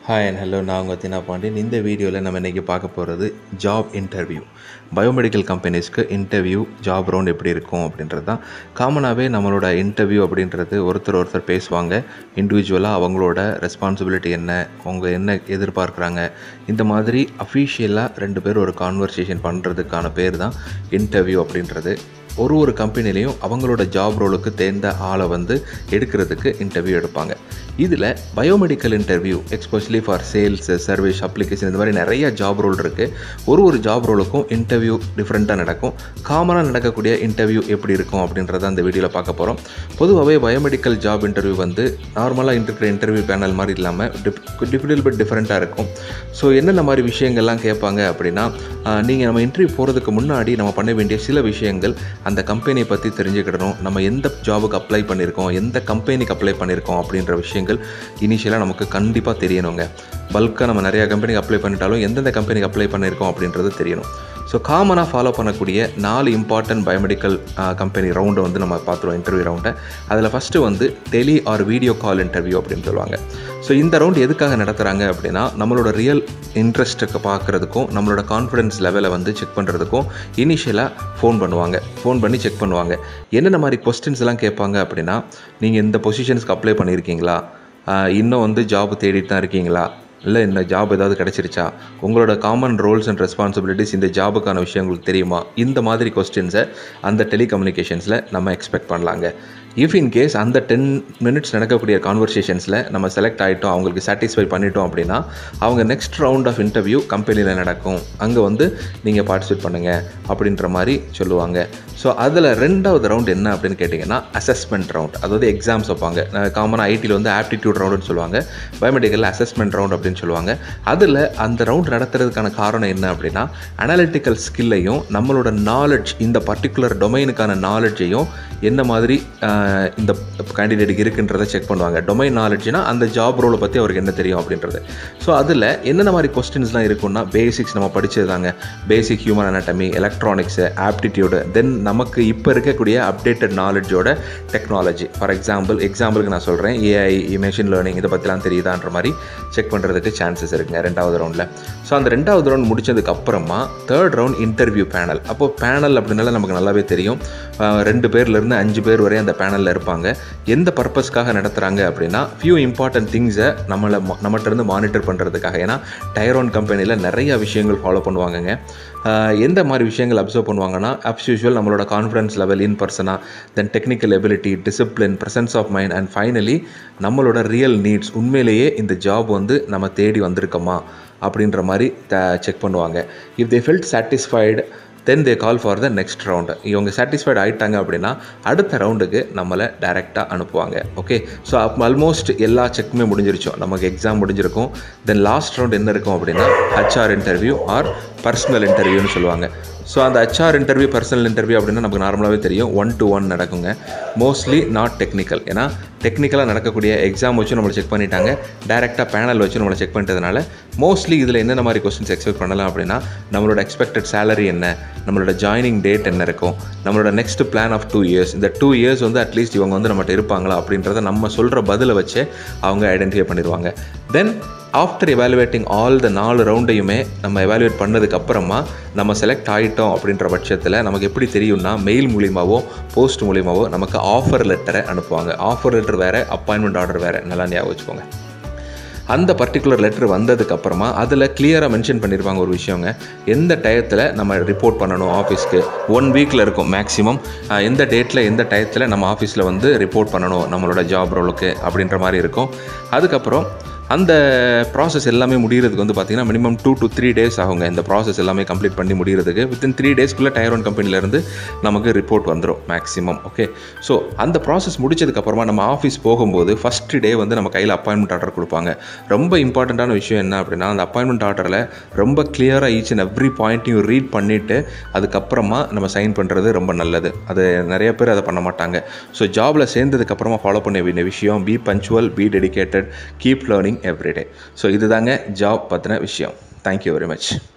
hi and hello நான் உங்கள் தினா பாண்டியன் இந்த வீடியோவில் நம்ம இன்றைக்கி பார்க்க போகிறது ஜாப் இன்டர்வியூ பயோமெடிக்கல் கம்பெனிஸ்க்கு இன்டர்வியூ ஜாப் ரவுண்ட் எப்படி இருக்கும் அப்படின்றது தான் காமனாகவே நம்மளோட இன்டர்வியூ அப்படின்றது ஒருத்தர் ஒருத்தர் பேசுவாங்க இண்டிவிஜுவலாக அவங்களோட ரெஸ்பான்சிபிலிட்டி என்ன அவங்க என்ன எதிர்பார்க்குறாங்க இந்த மாதிரி அஃபீஷியலாக ரெண்டு பேர் ஒரு கான்வர்சேஷன் பண்ணுறதுக்கான பேர் தான் இன்டர்வியூ அப்படின்றது ஒரு ஒரு கம்பெனிலையும் அவங்களோட ஜாப் ரோலுக்கு தேர்ந்த ஆளை வந்து எடுக்கிறதுக்கு இன்டர்வியூ எடுப்பாங்க இதில் biomedical interview especially for sales service application இந்த மாதிரி நிறைய ஜாப் ரோல் இருக்குது ஒரு ஒரு ஜாப் ரோலுக்கும் இன்டர்வியூ டிஃப்ரெண்ட்டாக நடக்கும் காமனாக நடக்கக்கூடிய இன்டர்வியூ எப்படி இருக்கும் அப்படின்றத அந்த வீடியோவில் பார்க்க போகிறோம் பொதுவாகவே பயோமெடிக்கல் ஜாப் இன்டர்வியூ வந்து நார்மலாக இருக்கிற இன்டர்வியூ பேனல் மாதிரி இல்லாமல் டிஃபிடல் பட் டிஃப்ரெண்ட்டாக இருக்கும் ஸோ என்னென்ன மாதிரி விஷயங்கள்லாம் கேட்பாங்க அப்படின்னா நீங்கள் நம்ம இன்டர்வியூ போகிறதுக்கு முன்னாடி நம்ம பண்ண வேண்டிய சில விஷயங்கள் அந்த கம்பெனியை பற்றி தெரிஞ்சுக்கிடணும் நம்ம எந்த ஜாபுக்கு அப்ளை பண்ணியிருக்கோம் எந்த கம்பெனிக்கு அப்ளை பண்ணியிருக்கோம் அப்படின்ற விஷயங்கள் இனிஷியலாக நமக்கு கண்டிப்பாக தெரியணுங்க பல்காக நம்ம நிறையா கம்பெனிக்கு அப்ளை பண்ணிட்டாலும் எந்தெந்த கம்பெனிக்கு அப்ளை பண்ணியிருக்கோம் அப்படின்றது தெரியணும் ஸோ காமனாக ஃபாலோ பண்ணக்கூடிய நாலு இம்பார்ட்டன்ட் பயோமெடிக்கல் கம்பெனி ரவுண்டை வந்து நம்ம பார்த்துருவோம் இன்டர்வியூ ரவுண்டை அதில் ஃபஸ்ட்டு வந்து tele or video call interview அப்படின்னு சொல்லுவாங்க ஸோ இந்த ரவுண்ட் எதுக்காக நடத்துகிறாங்க அப்படின்னா நம்மளோட ரியல் இன்ட்ரெஸ்ட்டுக்கு பார்க்குறதுக்கும் நம்மளோட கான்ஃபிடன்ஸ் லெவலை வந்து செக் பண்ணுறதுக்கும் இனிஷியலாக ஃபோன் பண்ணுவாங்க ஃபோன் பண்ணி செக் பண்ணுவாங்க என்னென்ன மாதிரி கொஸ்டின்ஸ் எல்லாம் கேட்பாங்க அப்படின்னா நீங்கள் இந்த பொசிஷன்ஸ்க்கு அப்ளை பண்ணியிருக்கீங்களா இன்னும் வந்து ஜாப் தேடிட்டு தான் இருக்கீங்களா இல்லை இந்த ஜாப் ஏதாவது கிடச்சிருச்சா உங்களோட காமன் ரோல்ஸ் அண்ட் ரெஸ்பான்சிபிலிட்டிஸ் இந்த ஜாபுக்கான விஷயம் உங்களுக்கு தெரியுமா இந்த மாதிரி கொஸ்டின்ஸை அந்த டெலிகம்யூனிகேஷன்ஸில் நம்ம எக்ஸ்பெக்ட் பண்ணலாங்க இஃப் இன் கேஸ் அந்த டென் மினிட்ஸ் நடக்கக்கூடிய கான்வர்சேஷன்ஸில் நம்ம செலக்ட் ஆகிட்டோம் அவங்களுக்கு சாட்டிஸ்ஃபை பண்ணிட்டோம் அப்படின்னா அவங்க நெக்ஸ்ட் ரவுண்ட் ஆஃப் இன்டர்வியூ கம்பெனியில் நடக்கும் அங்கே வந்து நீங்கள் பார்ட்டிசிபேட் பண்ணுங்கள் அப்படின்ற மாதிரி சொல்லுவாங்க ஸோ அதில் ரெண்டாவது ரவுண்ட் என்ன அப்படின்னு கேட்டிங்கன்னா அசஸ்மெண்ட் ரவுண்ட் அதாவது எக்ஸாம்ஸ் வைப்பாங்க காமனாக ஐடியில் வந்து ஆப்டிடியூட் ரவுண்டுன்னு சொல்லுவாங்க பயோமெடிக்கலில் அசஸ்மெண்ட் ரவுண்ட் அப்படின்னு சொல்லுவாங்க அதில் அந்த ரவுண்ட் நடத்துறதுக்கான காரணம் என்ன அப்படின்னா அனாலிட்டிக்கல் ஸ்கில்லையும் நம்மளோட நாலெட்ஜ் இந்த பர்டிகுலர் டொமைனுக்கான நாலெட்ஜையும் என்ன மாதிரி இந்த கேண்டிடேட்டுக்கு இருக்குன்றதை செக் பண்ணுவாங்க டொமைன் நாலேஜ்னா அந்த ஜாப் ரோலை பற்றி அவருக்கு என்ன தெரியும் அப்படின்றது ஸோ அதில் என்னென்ன மாதிரி கொஸ்டின்ஸ்லாம் இருக்குன்னா பேசிக்ஸ் நம்ம படித்தது தாங்க basic human anatomy electronics aptitude then நமக்கு இப்போ இருக்கக்கூடிய அப்டேட்டட் நாலேஜோட டெக்னாலஜி ஃபார் எக்ஸாம்பிள் எக்ஸாம்பிளுக்கு நான் சொல்கிறேன் ஏஐ மெஷின் லேர்னிங் இதை பற்றிலாம் தெரியுதான்ற மாதிரி செக் பண்ணுறதுக்கு சான்சஸ் இருக்குங்க ரெண்டாவது ரவுண்டில் ஸோ அந்த ரெண்டாவது ரவுண்ட் முடிச்சதுக்கு அப்புறமா தேர்ட் ரவுண்ட் இன்டர்வியூ பேனல் அப்போது பேனல் அப்படின்னால நமக்கு நல்லாவே தெரியும் ரெண்டு பேர்லேருந்து அஞ்சு பேர் வரை அந்த பேனலில் இருப்பாங்க எந்த பர்பஸ்க்காக நடத்துகிறாங்க அப்படின்னா ஃபியூ இம்பார்ட்டன்ட் திங்ஸை நம்மளை நம்மகிட்ட இருந்து மானிட்டர் பண்ணுறதுக்காக ஏன்னா டயர் ஒன் கம்பெனியில் நிறைய விஷயங்கள் ஃபாலோ பண்ணுவாங்கங்க எந்த மாதிரி விஷயங்கள் அப்சர்வ் பண்ணுவாங்கன்னா அப்ஸ் யூஷுவல் நம்மளோட கான்ஃபிடன்ஸ் லெவல் இன் பர்சனாக then technical ability discipline presence of mind and finally நம்மளோட ரியல் நீட்ஸ் உண்மையிலேயே இந்த ஜாப் வந்து நம்ம தேடி வந்திருக்கோமா அப்படின்ற மாதிரி செக் பண்ணுவாங்க if they felt satisfied then they call for the next round இவங்க சாட்டிஸ்ஃபைட் ஆகிட்டாங்க அப்படின்னா அடுத்த ரவுண்டுக்கு நம்மளை டைரெக்டாக அனுப்புவாங்க ஓகே ஸோ அப் ஆல்மோஸ்ட் எல்லா செக்குமே முடிஞ்சிருச்சோம் நமக்கு எக்ஸாம் முடிஞ்சிருக்கும் தென் லாஸ்ட் ரவுண்ட் என்ன இருக்கும் அப்படின்னா ஹச்ஆர் இன்டர்வியூ ஆர் பர்சனல் இன்டர்வியூன்னு சொல்லுவாங்க ஸோ அந்த ஹச்ஆர் இன்டர்வியூ பர்சனல் இன்டர்வியூ அப்படின்னா நமக்கு நார்மலாகவே தெரியும் ஒன் டு ஒன் நடக்குங்க மோஸ்ட்லி நாட் டெக்னிக்கல் ஏன்னா டெக்னிக்கலாக நடக்கக்கூடிய எக்ஸாம் வச்சு நம்மளை செக் பண்ணிட்டாங்க டேரெக்டாக பேனல் வச்சு நம்மளை செக் பண்ணிட்டதுனால மோஸ்ட்லி இதில் என்னென்ன மாதிரி கொஸ்டின்ஸ் எக்ஸ்பெக்ட் பண்ணலாம் அப்படின்னா நம்மளோட எக்ஸ்பெக்டட் சேலரி என்ன நம்மளோட ஜாயினிங் டேட் என்ன இருக்கும் நம்மளோட next plan of two years இந்த டூ இயர்ஸ் வந்து அட்லீஸ்ட் இவங்க வந்து நம்மகிட்ட இருப்பாங்களா அப்படின்றத நம்ம சொல்கிற பதிலை வச்சு அவங்க ஐடென்டிஃபை பண்ணிடுவாங்க then after evaluating all the நாலு ரவுண்டையுமே நம்ம எவாலுவேட் பண்ணதுக்கு அப்புறமா நம்ம செலக்ட் ஆகிட்டோம் அப்படின்ற பட்சத்தில் நமக்கு எப்படி தெரியும்னா மெயில் மூலியமாவோ போஸ்ட் மூலியமாவோ நமக்கு ஆஃபர் லெட்டரை அனுப்புவாங்க ஆஃபர் லெட்டர் வேறு அப்பாயின்மெண்ட் ஆர்டர் வேறு நல்லா ஞாபகம் வச்சுக்கோங்க அந்த பர்டிகுலர் லெட்டர் வந்ததுக்கு அப்புறமா அதில் கிளியராக மென்ஷன் பண்ணியிருப்பாங்க ஒரு விஷயங்க எந்த டயத்தில் நம்ம ரிப்போர்ட் பண்ணணும் ஆஃபீஸ்க்கு ஒன் வீக்கில் இருக்கும் மேக்ஸிமம் எந்த டேட்டில் எந்த டயத்தில் நம்ம ஆஃபீஸில் வந்து ரிப்போர்ட் பண்ணணும் நம்மளோட ஜாப் ரோலுக்கு அப்படின்ற மாதிரி இருக்கும் அதுக்கப்புறம் அந்த ப்ராசஸ் எல்லாமே முடிகிறதுக்கு வந்து பார்த்திங்கன்னா minimum two to three days ஆகுங்க இந்த ப்ராசஸ் எல்லாமே கம்ப்ளீட் பண்ணி முடிகிறதுக்கு வித்தின் த்ரீ டேஸ்க்குள்ளே டயர் ஒன் கம்பெனிலேருந்து நமக்கு ரிப்போர்ட் வந்துடும் மேக்ஸிமம் ஓகே ஸோ அந்த ப்ராசஸ் முடிச்சதுக்கப்புறமா நம்ம ஆஃபீஸ் போகும்போது ஃபஸ்ட்டு டே வந்து நம்ம கையில் அப்பாயின்மெண்ட் ஆர்டர் கொடுப்பாங்க ரொம்ப இம்பார்ட்டண்ட்டான விஷயம் என்ன அப்படின்னா அந்த அப்பாயின்மெண்ட் ஆர்டரில் ரொம்ப கிளியராக ஈச் அண்ட் எவ்ரி பாயிண்ட்டையும் ரீட் பண்ணிவிட்டு அதுக்கப்புறமா நம்ம சைன் பண்ணுறது ரொம்ப நல்லது அது நிறைய பேர் அதை பண்ண மாட்டாங்க ஸோ ஜாபில் சேர்ந்ததுக்கப்புறமா ஃபாலோ பண்ண வேண்டிய விஷயம் be punctual be dedicated keep learning everyday so இதுதாங்க ஜாப் பற்றின விஷயம் தேங்க்யூ வெரி மச்